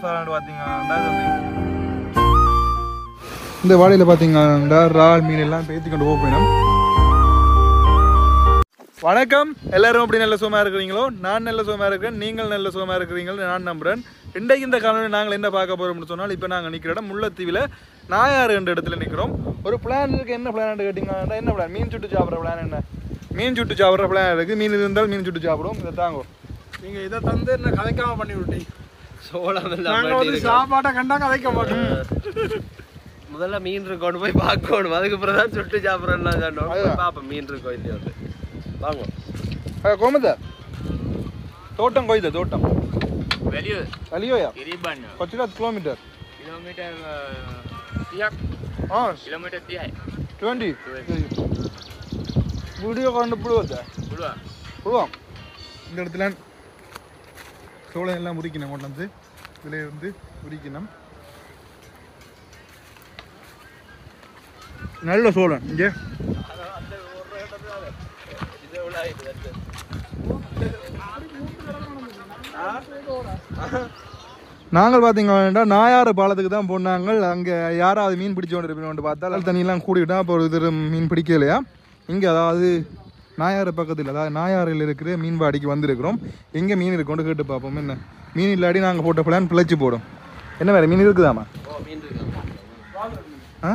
சாராண்டு பார்த்தீங்கன்னா இந்த வாழையில் பார்த்தீங்கன்னா இறால் மீன் எல்லாம் பேத்தி கொண்டு போகணும் வணக்கம் எல்லாரும் அப்படி நல்ல சுகமாக இருக்கிறீங்களோ நான் நல்ல சுகமாக இருக்கிறேன் நீங்கள் நல்ல சுகமாக இருக்கிறீங்கன்னு நான் நம்புறேன் இன்றைக்கு இந்த காலையில் நாங்கள் என்ன பார்க்க போகிறோம்னு சொன்னால் இப்போ நாங்கள் நிற்கிற இடம் முல்லைத்தீவில் நாயாறு என்ற இடத்துல நிற்கிறோம் ஒரு பிளான் இருக்குது என்ன பிளான் கேட்டிங்கன்னா என்ன பிளான் மீன் சுட்டு சாப்பிட்ற பிளான் என்ன மீன் சுட்டு சாப்பிட்ற பிளான் இருக்குது மீன் இருந்தால் மீன் சுட்டு சாப்பிடுவோம் இதை தாங்கும் நீங்க இதை தந்து என்ன கதைக்காம பண்ணி விட்டீங்க சோளம் நாங்க எல்லாம் வந்து வெட்டியிருக்கோம். சாப்பாட்டை கண்டா கதைக்க மாட்டோம் முதல்ல மீன் கொண்டு போய் பார்க்கணும் அதுக்கு பிறகு தான் சுட்டு சாப்பிட்றேன் சொன்னோம் போய் பார்ப்போம் மீன் இருக்கோ இல்லையோ வந்து வாங்க கோமத தோட்டம் கொய்த தோட்டம் Value ಅಲ್ಲಿಯೋಯ Iriban ಕೊಚ್ಚಿರ ಕಿಲೋಮೀಟರ್ kilometer tiap ಹಾಂ kilometer tiap ಟ್ವೆಂಟಿ ವಿಡಿಯೋ ಕೊಂಡು ಬಿಡುವುದ dulu விடுவோம் இந்த இடத்துல சோளம் எல்லாம் உரிக்கணும் கொண்டு வந்து இதில் இருந்து உரிக்கணும் நல்ல சோளம் இங்கே நாங்கள் பார்த்தீங்கன்னா நாயாறு பாலத்துக்கு தான் போனாங்க அங்கே யாராவது மீன் பிடிச்சு கொண்டு இருப்பீங்க பார்த்தா தண்ணியெல்லாம் கூடிவிட்டா அப்போ ஒரு இது மீன் பிடிக்கலையா இங்கே அதாவது நாயாறு பக்கத்தில் அதாவது நாயாறில் இருக்கிற மீன்பாடிக்கு வந்திருக்கிறோம் எங்கே மீன் இருக்குன்னு கேட்டு பார்ப்போம் என்ன மீன் இல்லாடி நாங்கள் போட்ட பிளான் பிழைச்சி போடும் என்ன வேறு மீன் இருக்குதாம்மா ஓ மீன் இருக்கு ஆ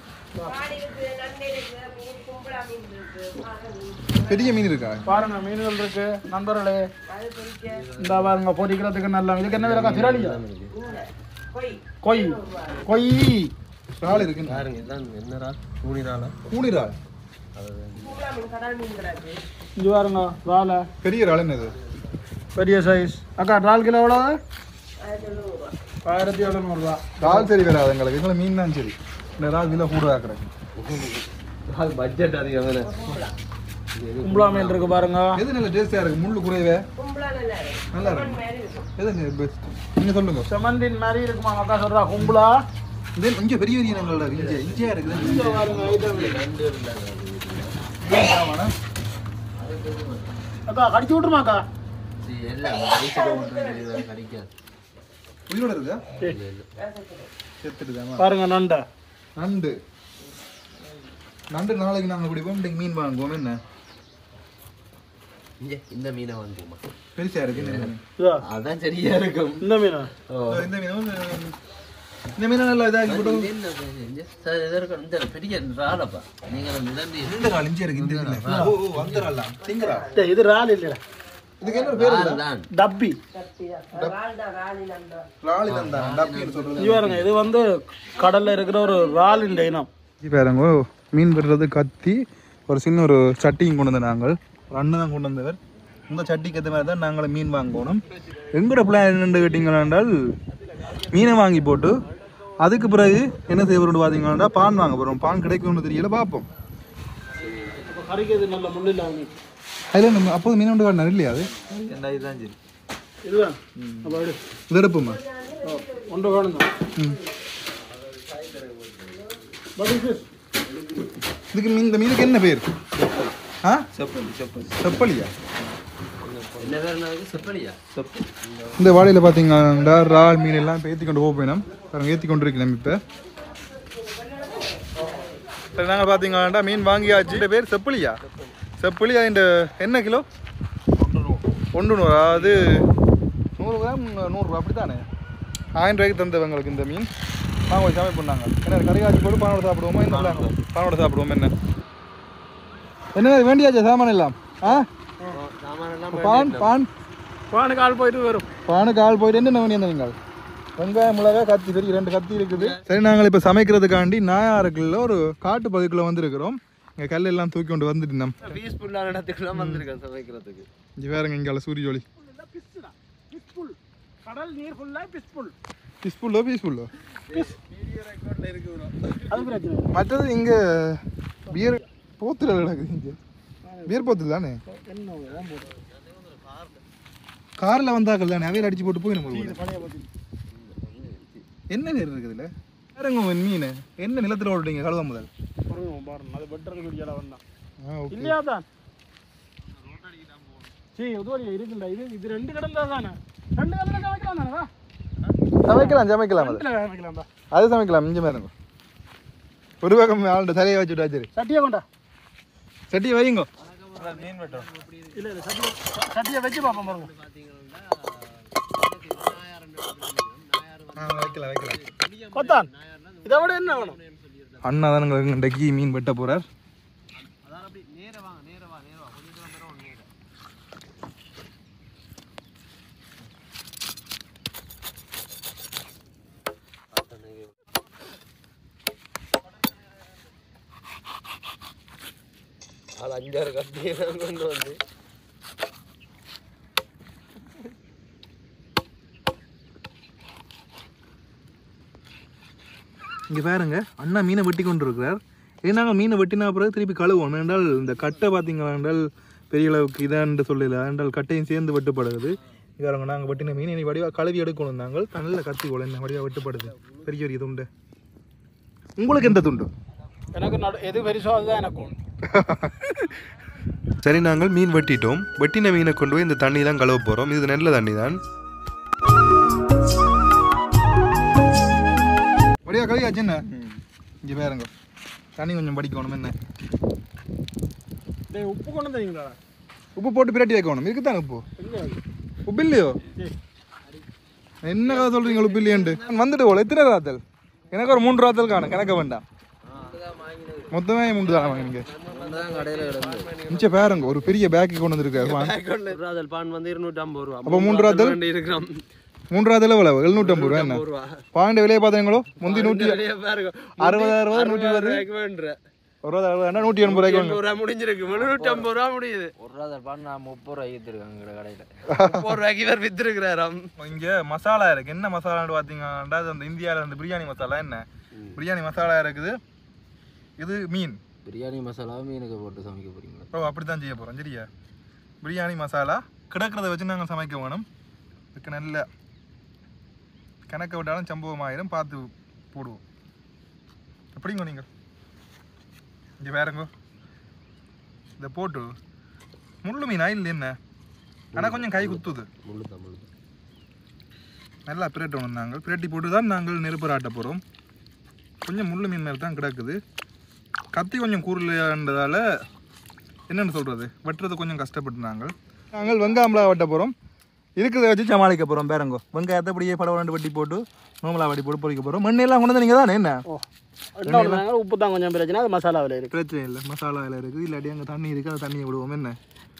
பெரிய மீன் இருக்கா பாருங்க மீன்கள் இருக்கு நண்பர்களே இந்த பாருங்க பொரிக்கிறதுக்கு நல்லா இதுக்கு என்ன விலக்கா திராளியா கொய் கொய் இறால் இருக்கு பாருங்க இதான் என்னடா கூனிராளா கூனிரால் இங்க பாருங்க ராலை பெரிய இறால் என்னது பெரிய சைஸ் அக்கா ரால் கிலோ எவ்வளோ ஆயிரத்தி எழுநூறுபா இறால் சரி வராது எங்களுக்கு எங்களை மீன் தான் சரி இந்த இறால் கிலோ கூட ஆக்குறேன் அது பட்ஜெட் அதிகம் தானே கும்பலா மீன் இருக்கு பாருங்க எது நல்ல டேஸ்டியாக இருக்கு முள்ளு குறைவே நல்லா இருக்கு எது பெஸ்ட் நீங்கள் சொல்லுங்க செமந்தின் மாதிரி இருக்குமா அக்கா சொல்றா கும்பலா இது இங்கே பெரிய பெரிய இனங்கள் இங்கே இங்கே இருக்குது இங்க பாருங்க ஐட்டம் அக்கா கடிச்சு விட்டுருமாக்கா எல்லாம் வயசுக்கு ஒன்று கிடைக்காது உயிரோட இருக்கா செத்துடுதாமா பாருங்க நண்டை நண்டு நண்டு நாளைக்கு நாங்கள் பிடிப்போம் இன்றைக்கு மீன் வாங்குவோம் என்ன இங்க இந்த மீனை வாங்குவோமா பெருசா இருக்கு இந்த மீன் இதா அதான் சரியா இருக்கும் இந்த மீனா ஓ இந்த மீன் வந்து இந்த மீன் நல்லா இதாகி போட்டு இது என்ன இது? சார், இது இருக்கும். இந்த பெரிய ராலப்பா நீங்க நிலம்பி இந்த கால் இஞ்சி இருக்கு இந்த மீன் ஓ ஓ அந்த ராலாம் திங்கரா டேய், இது ரால் இல்லைடா இதுக்கு என்ன ஒரு பேர் ரால் தான் டப்பி ராலி தந்தா டப்பின்னு சொல்றது இது பாருங்க இது வந்து கடல்ல இருக்கிற ஒரு ராலின் இனம் இது பாருங்க மீன் வெட்டுறது கத்தி ஒரு சின்ன ஒரு சட்டியும் கொண்டு வந்த நாங்கள் ஒரு அண்ணன் தான் கொண்டு வந்தவர் இந்த சட்டிக்கு ஏற்ற மாதிரி தான் நாங்கள் மீன் வாங்கணும் எங்கட பிளான் என்னென்னு கேட்டிங்கன்னா என்றால் மீனை வாங்கி போட்டு அதுக்கு பிறகு என்ன செய்வோம்னு பார்த்தீங்கன்னா பான் வாங்க போகிறோம் பான் கிடைக்கும்னு தெரியல பார்ப்போம் கறிக்கிறது நல்ல முள்ளில் மீன் அதில் நம்ம அப்போது மீன் கொண்டு வரணும் இல்லையா அது இதுதான் சரி இதுதான் அப்போ எடு இது எடுப்போம்மா ஓ, ஒன்று வேணும் தான் ம் பட்டில் ஃபிஷ் இதுக்கு மீன் இந்த மீனுக்கு என்ன பேர் ஆ செப்பல் செப்பல் செப்பலியா என்ன பேர் என்ன செப்பலியா செப்பல் இந்த வாழையில் பார்த்தீங்கன்னா இறால் மீன் எல்லாம் இப்போ ஏற்றி கொண்டு போக போயினோம் பாருங்க ஏற்றி கொண்டு இருக்கிறோம் இப்போ சரி நாங்கள் பார்த்தீங்கன்னா மீன் வாங்கியாச்சு இந்த பேர் செப்பலியா செப்பலியா இந்த என்ன கிலோ ஒன்று நூறு அதாவது நூறு கிராம் நூறுரூவா அப்படி தானே ஆயிரம் ரூபாய்க்கு தந்தவங்களுக்கு இந்த மீன் வாங்க போய் சமையல் பண்ணாங்க என்ன கறி காய்ச்சி போட்டு பானோட சாப்பிடுவோமா என்ன பிளான் பானோட சாப்பிடுவோம் என்ன என்ன வேண்டியாச்சா சாமான் எல்லாம் ஆ சாமானெல்லாம் பான் பான் பானுக்கு ஆள் போயிட்டு வரும் பானுக்கு ஆள் போயிட்டு என்ன பண்ணி நீங்கள் வெங்காயம் மிளகா கத்தி சரி ரெண்டு கத்தி இருக்குது சரி நாங்கள் இப்போ சமைக்கிறதுக்காண்டி நாயாறுக்குள்ள ஒரு காட்டு பகுதிக்குள்ள வந்திருக்கிறோம் இங்கே கல் எல்லாம் தூக்கி கொண்டு வந்துட்டு நம்ம பீஸ்ஃபுல்லான இடத்துக்குலாம் வந்திருக்கேன் சமைக்கிறதுக்கு இங்கே வேறங்க இங்கே சூரிய ஒளி பிஸ்புல் கடல் நீர் ஃபுல்லா பிஸ்புல் பீஸ்ஃபுல்லோ பீஸ்ஃபுல்லோ அது பிரச்சனை இல்லை. மற்றது இங்கே பியர் போத்துல கிடக்குது இங்கே பியர் போத்தில் தானே என்ன தான் போடுறது காரில் வந்தாக்கள் தானே அவையில் அடிச்சு போட்டு போய் நம்ம பழைய பத்தி என்ன பேர் இருக்குதுல்ல வேறங்க உன் மீன் என்ன நிலத்தில் ஓடுறீங்க கழுவ முதல் பாருங்க பாருங்க அது வெட்டுறதுக்கு ஒரு இடம் வந்தான் ஆ ஓகே இல்லையா தான் சரி உதவடி இருக்குண்டா இது இது ரெண்டு கடல் தானே ரெண்டு கடல கணக்கலாம் தானே சமைக்கலாம் சமைக்கலாம் அது ரெண்டுல சமைக்கலாம்பா அது சமைக்கலாம் இஞ்சி பாருங்க ஒரு பக்கம் ஆளுடைய தலையை வச்சுட்டு வச்சிரு சட்டியை கொண்டா சட்டியை வைங்க இல்ல இல்ல சட்டியை சட்டியை வச்சு பார்ப்போம் பாருங்க வைக்கலாம் வைக்கலாம் கொத்தான் இதை விட என்ன வேணும் அண்ணா தானுங்க இன்றைக்கு மீன் வெட்ட போறார் அது அஞ்சாறு கத்தி கொண்டு வந்து இங்கே பாருங்க அண்ணா மீனை வெட்டி கொண்டு இருக்கிறார் ஏன்னாங்க மீனை வெட்டினா பிறகு திருப்பி கழுவோம் என்றால் இந்த கட்டை பார்த்தீங்களா என்றால் பெரிய அளவுக்கு இதான்னு சொல்லல என்றால் கட்டையும் சேர்ந்து வெட்டுப்படுது இதாருங்க நாங்கள் வெட்டின மீன் இனி வடிவா கழுவி எடுக்கணும் நாங்கள் நல்ல கத்தி போல என்ன வடிவா வெட்டுப்படுது பெரிய பெரிய துண்டு உங்களுக்கு எந்த துண்டு எனக்கு நடு எது பெருசோ அதுதான் எனக்கும் சரி நாங்கள் மீன் வெட்டிட்டோம் வெட்டின மீனை கொண்டு போய் இந்த தண்ணி தான் கழுவ போகிறோம் இது நல்ல தண்ணி தான் வடிவா கழுவியாச்சு என்ன இங்கே பாருங்க தண்ணி கொஞ்சம் படிக்கணும் என்ன டேய் உப்பு கொண்டு வந்தீங்களா உப்பு போட்டு பிரட்டி வைக்கணும் இருக்குதானே உப்பு எங்க உப்பு இல்லையோ என்ன கதை சொல்றீங்க உப்பு இல்லையாண்டு நான் வந்துட்டு போல எத்தனை ராத்தல் எனக்கு ஒரு மூன்று ராத்தல் காணும் கணக்க வேண்டாம் மொத்தமே மூன்று தானே வாங்கினீங்க கடையில் கிடந்து மிச்சம் பாருங்க ஒரு பெரிய பேக்கு கொண்டு வந்திருக்காரு ராதல் பான் வந்து இருநூற்றி ஐம்பது ரூபா அப்போ மூன்று ராதல்? வேண்டி இருக்கிறோம் மூன்று ராத்தல் எவ்வளவு எழுநூற்றம்பது ரூபா என்ன ரூபா பாண்ட விலையை பார்த்தீங்களோ முந்தி நூற்றி வெளியே பாருங்க அறுபதாயிரம் ரூபா நூற்றி இருபது ரூபாய்க்கு வேண்டுற ஒரு ரூபா அறுபது நூற்றி எண்பது ரூபாய்க்கு வாங்க எண்பது ரூபா முடிஞ்சிருக்கு முந்நூற்றி ஐம்பது ரூபா முடியுது ஒரு ரூபா பான் நான் முப்பது ரூபாய்க்கு எடுத்துருக்காங்க கடையில் முப்பது ரூபாய்க்கு இவர் வித்துருக்கிறாராம் இங்க மசாலா இருக்கு என்ன மசாலான்னு பார்த்தீங்கன்னா அது அந்த இந்தியாவில் அந்த பிரியாணி மசாலா என்ன பிரியாணி மசாலா இருக்குது இது மீன் பிரியாணி மசாலாவை மீனுக்கு போட்டு சமைக்க போறீங்களா ஓ அப்படி தான் செய்ய போகிறோம் சரியா பிரியாணி மசாலா கிடக்கிறத வச்சு நாங்கள் சமைக்க வேணும் இதுக்கு நல்ல கணக்க விட்டாலும் சம்பவம் ஆயிரும் பார்த்து போடுவோம் எப்படிங்க நீங்கள் இங்கே வேறங்க இதை போட்டு முள்ளு மீனா இல்லை என்ன ஆனால் கொஞ்சம் கை குத்துது முழுதான் முழுதான் நல்லா பிரட்டணும் நாங்கள் பிரட்டி போட்டு தான் நாங்கள் நெருப்பு ஆட்ட போகிறோம் கொஞ்சம் முள்ளு மீன் மேல் தான் கிடக்குது கத்தி கொஞ்சம் கூறலன்றதால என்னென்னு சொல்கிறது வெட்டுறது கொஞ்சம் கஷ்டப்பட்டு நாங்கள் நாங்கள் வெங்காயம்லா வெட்ட போகிறோம் இருக்கிறத வச்சு சமாளிக்க போகிறோம் பேரங்கோ வெங்காயத்தை அப்படியே படவரண்டு வெட்டி போட்டு நோமலா வெட்டி போட்டு பொறிக்க போகிறோம் மண்ணெல்லாம் கொண்டு வந்து நீங்கள் தானே என்ன இன்னொரு உப்பு தான் கொஞ்சம் பிரச்சனை அது மசாலாவில் இருக்கு பிரச்சனை இல்லை மசாலா இதில் இருக்குது இல்லாட்டி அங்கே தண்ணி இருக்குது அந்த தண்ணியை விடுவோம் என்ன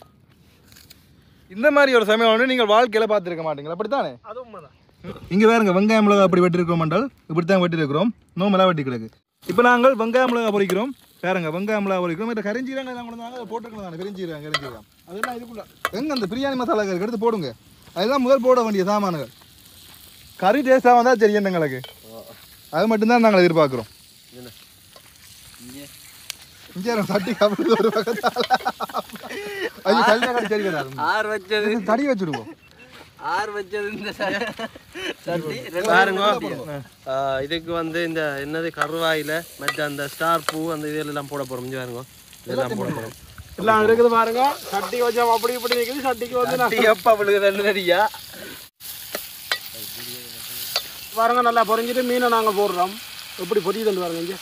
இந்த மாதிரி ஒரு சமயம் வந்து நீங்கள் வாழ்க்கையில் பார்த்துருக்க மாட்டீங்களா அப்படித்தானே அது உண்மைதான் இங்கே வேறுங்க வெங்காயம் மிளகா அப்படி வெட்டிருக்கோம் என்றால் இப்படி தான் வெட்டிருக்கிறோம் நோமெல்லாம் வெட்டி கிடக்கு இப்போ நாங்கள் வெங்காயம் மிளகா பொரிக்கிறோம் வேறுங்க வெங்காயம் மிளகா பொரிக்கிறோம் இந்த கரிஞ்சீரங்க எல்லாம் கொண்டு வந்தாங்க அதை போட்டுருக்கலாம் தானே கரிஞ்சீரகம் கரிஞ்சீரகம் அதெல்லாம் இதுக்குள்ள எங்க அந்த பிரியாணி மசாலா இருக்கு எடுத்து போடுங்க அதுதான் முதல் போட வேண்டிய சாமான்கள் கறி டேஸ்ட்டாக வந்தால் சரி எங்களுக்கு அது மட்டும்தான் நாங்கள் எதிர்பார்க்குறோம் இங்கே சட்டி கபடி ஒரு பக்கத்தால ஐயோ கல்யாணம் சரி கிடையாது ஆறு வச்சது தடி வச்சுடுவோம் ஆறு வச்சது இந்த சட்டி பாருங்க ஆ, இதுக்கு வந்து இந்த என்னது கருவாயில மற்ற அந்த ஸ்டார் பூ அந்த இதெல்லாம் போட போறோம் இங்க பாருங்க இதெல்லாம் போட போறோம் எல்லாம் இருக்குது பாருங்க சட்டி வச்சா அப்படி இப்படி நிற்குது சட்டிக்கு வந்து நான் எப்ப அவளுக்கு ரெடியா பாருங்க நல்லா பொரிஞ்சிட்டு மீனை நாங்கள் போடுறோம் எப்படி பொரியுதுன்னு பாருங்க இங்கே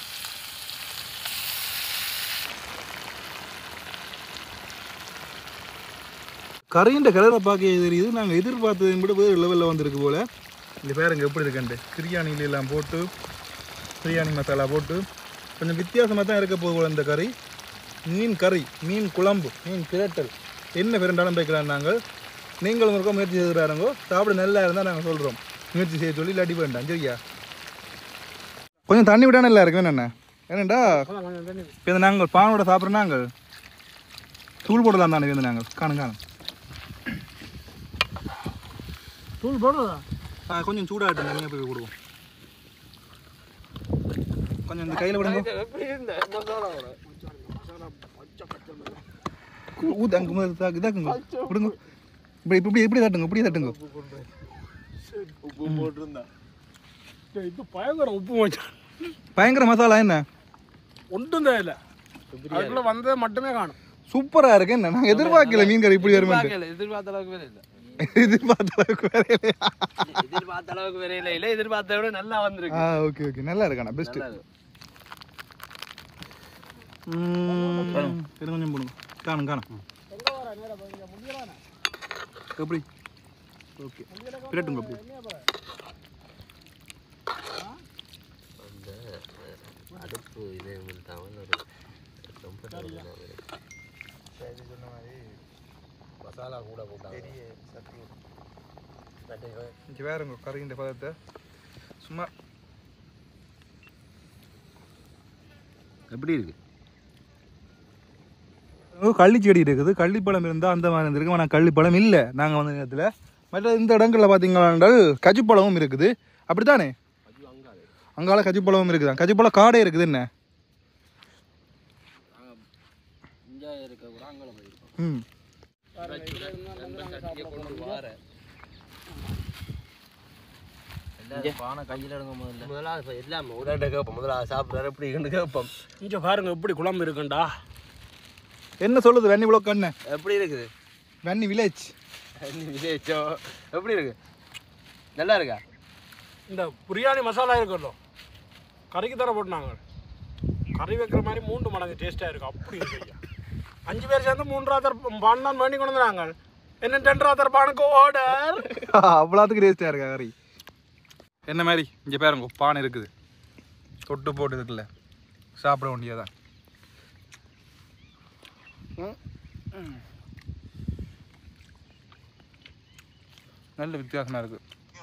கரையின் கலரை பார்க்க தெரியுது நாங்கள் எதிர்பார்த்ததை விட வேறு லெவலில் வந்திருக்கு போல் இந்த பேருங்க எப்படி இருக்குன்ட்டு பிரியாணியில எல்லாம் போட்டு பிரியாணி மசாலா போட்டு கொஞ்சம் வித்தியாசமாக தான் இருக்க போகுது போல இந்த கறி மீன் கறி மீன் குழம்பு மீன் பிரட்டல் என்ன பிரண்டாலும் வைக்கலாம் நாங்கள் நீங்களும் இருக்க முயற்சி செய்கிறாருங்கோ சாப்பிட நல்லா இருந்தால் நாங்கள் சொல்கிறோம் முயற்சி செய்ய சொல்லி இல்லாட்டி வேண்டாம் சரியா கொஞ்சம் தண்ணி விட்டா நல்லா இருக்கும் என்னென்ன ஏனண்டா இப்போ இந்த நாங்கள் பானோட சாப்பிட்ற நாங்கள் தூள் போடலாம் தானே வந்து நாங்கள் காணும் காணும் தூள் போடுறதா ஆ கொஞ்சம் சூடாகட்டும் தனியாக போய் கொடுவோம் கொஞ்சம் இந்த கையில் விடுங்க ஊத்து அங்கே முதல்ல தா- இதாக்குங்க விடுங்க இப்படி இப்படி இப்படி தட்டுங்க இப்படி தட்டுங்க டேய், இது பயங்கர உப்பு வச்சா பயங்கர மசாலா என்ன ஒன்றும் தான் இல்லை அதுக்குள்ள வந்தது மட்டுமே காணும் சூப்பராக இருக்கு என்ன நான் எதிர்பார்க்கல மீன் கறி இப்படி வருமெண்டு எதிர்பார்த்த அளவுக்கு வேலை இல்லை எதிர்பார்த்த அளவுக்கு வேற இல்லையா எதிர்பார்த்த அளவுக்கு வரையில இல்ல எதிர்பார்த்த விட நல்லா வந்திருக்கு ஆ ஓகே ஓகே நல்லா இருக்காண்ணா பெஸ்ட் நல்லா இருக்கு. கொஞ்சம் போடுங்க காணும் காணும் எப்படி ஓகே பிரட்டுங்க அப்படி அடுப்பு இதே தமிழ் ஒரு மசாலா கூட போட்டாங்க இங்கே வேறுங்க கறிகின்ற பதத்தை சும்மா எப்படி இருக்கு கள்ளி செடி இருக்குது கள்ளிப்பழம் இருந்தால் அந்த மாதிரி இருந்திருக்கு ஆனால் கள்ளிப்பழம் இல்லை நாங்கள் வந்த நேரத்தில் மற்ற இந்த இடங்களில் பார்த்தீங்கன்னா கஜுப்பழமும் இருக்குது அப்படித்தானே அங்கால கஜுப்பழமும் இருக்குதான் கஜுப்பழம் காடே இருக்குது என்ன இங்கே இருக்க கூட அங்கே போயிருக்கோம் ம் எல்லாரும் பானை கையில் எடுங்க முதல்ல முதலாவது எல்லாம் உடனே கேட்போம் முதலாவது சாப்பிட்றாரு எப்படி இருக்குன்னு கேட்போம் இங்கே பாருங்க எப்படி குழம்பு இருக்குண்டா என்ன சொல்லுது வெண்ணி விளக்கு என்ன எப்படி இருக்குது வெண்ணி வில்லேஜ் விஜயிச்சோ எப்படி இருக்கு நல்லா இருக்கா இந்த பிரியாணி மசாலா இருக்குல்ல கறிக்கு தர போட்டாங்க கறி வைக்கிற மாதிரி மூன்று மடங்கு டேஸ்ட்டாக இருக்கு அப்படி இருக்கு ஐயா அஞ்சு பேர் சேர்ந்து மூன்றாத்தர் பான் தான் பண்ணி கொண்டு வந்தாங்க என்ன டென்றாத்தர் பானுக்கு ஓடர் அவ்வளோத்துக்கு டேஸ்ட்டாக இருக்கா கறி என்ன மாதிரி இங்கே பாருங்க பானை இருக்குது தொட்டு போட்டு இருக்குல்ல சாப்பிட வேண்டியதான் நல்ல வித்தியாசமாக இருக்குது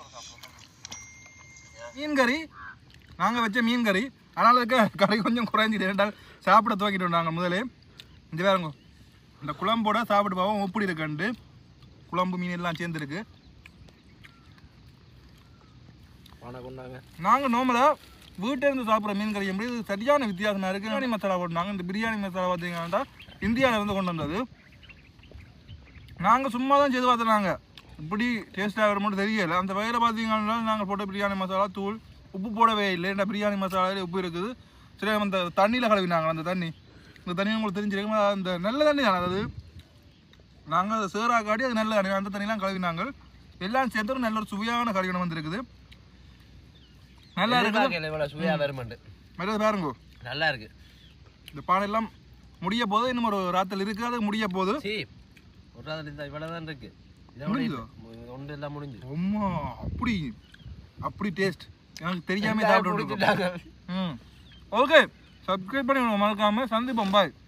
மீன் கறி நாங்கள் வச்ச மீன் கறி அதனால் இருக்க கறி கொஞ்சம் குறைஞ்சிட்டு ரெண்டால் சாப்பிட துவக்கிட்டு நாங்கள் முதலே இங்கே பாருங்க இந்த குழம்போட சாப்பிட்டு பார்ப்போம் எப்படி இருக்குன்ட்டு குழம்பு மீன் எல்லாம் சேர்ந்துருக்கு பானை கொண்டாங்க நாங்கள் நார்மலாக வீட்டில் இருந்து சாப்பிட்ற மீன் கறி எப்படி இது சரியான வித்தியாசமாக இருக்குது பிரியாணி மசாலா போட்டாங்க இந்த பிரியாணி மசாலா பார்த்தீங்கன்னா இந்தியாவில் இருந்து கொண்டு வந்தது நாங்கள் சும்மா தான் செய்து பார்த்துனாங்க இப்படி டேஸ்ட்டாக வர மட்டும் தெரியல அந்த வகையில் பார்த்தீங்கன்னா நாங்கள் போட்ட பிரியாணி மசாலா தூள் உப்பு போடவே இல்லை ஏன்னா பிரியாணி மசாலாவில் உப்பு இருக்குது சரி அந்த தண்ணியில் கழுவினாங்க அந்த தண்ணி இந்த தண்ணி உங்களுக்கு தெரிஞ்சிருக்கும் அந்த நல்ல தண்ணி தான் அதாவது நாங்கள் அதை சேரா காட்டி அது நல்ல தண்ணி அந்த தண்ணிலாம் கழுவினாங்க எல்லாம் சேர்த்து நல்ல ஒரு சுவையான கறிகணம் வந்திருக்குது நல்லா இருக்குது எதிர்பார்க்கல இவ்வளவு சுவையா வருமாண்டு மரியாதை பாருங்க நல்லா இருக்கு இந்த பானை எல்லாம் முடிய போது இன்னும் ஒரு ராத்திரி இருக்கு அது முடிய போகுது சீ ஒரு நாள் இந்த இவ்வளவுதான் இருக்கு இதை விட முடிஞ்சதோ? இல்லை. ஒன்று எல்லாம் முடிஞ்சு அம்மா அப்படி அப்படி டேஸ்ட் எனக்கு தெரியாம சாப்பிட்டு இருக்கோம். ம் ஓகே சப்ஸ்கிரைப் பண்ணி மறக்காம சந்திப்போம் பாய்